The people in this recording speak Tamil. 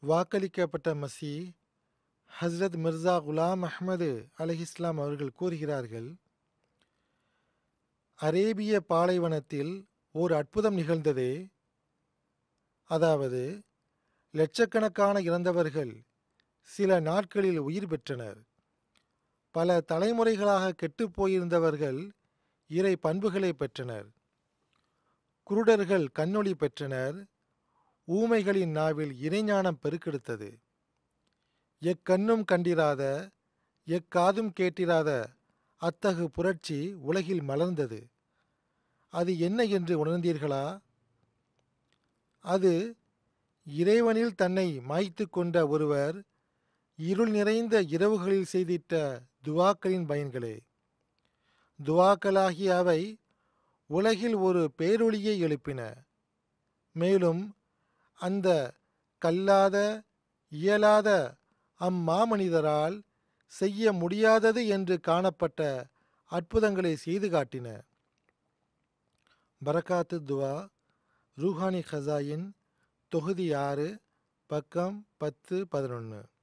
வாக்களிக்கப்பட்ட மசி ஹஸ்ரத் மிர்சா குலாம் அஹ்மது அலிஹிஸ்லாம் அவர்கள் கூறுகிறார்கள் அரேபிய பாலைவனத்தில் ஓர் அற்புதம் நிகழ்ந்ததே அதாவது லட்சக்கணக்கான இறந்தவர்கள் சில நாட்களில் உயிர் பெற்றனர் பல தலைமுறைகளாக கெட்டுப் போயிருந்தவர்கள் இறை பண்புகளை பெற்றனர் குருடர்கள் கண்ணொளி பெற்றனர் ஊமைகளின் நாவில் இறைஞானம் பெருக்கெடுத்தது எக்கண்ணும் கண்டிராத எக்காதும் கேட்டிராத அத்தகு புரட்சி உலகில் மலர்ந்தது அது என்ன என்று உணர்ந்தீர்களா அது இறைவனில் தன்னை மாய்த்து கொண்ட ஒருவர் இருள் நிறைந்த இரவுகளில் செய்திட்ட துவாக்களின் பயன்களே துவாக்களாகிய அவை உலகில் ஒரு பேரொளியை எழுப்பின மேலும் அந்த கல்லாத இயலாத அம்மாமனிதரால் செய்ய முடியாதது என்று காணப்பட்ட அற்புதங்களை செய்து காட்டின பரக்காத்து துவா ரூஹானி ஹசாயின் தொகுதி ஆறு பக்கம் பத்து பதினொன்று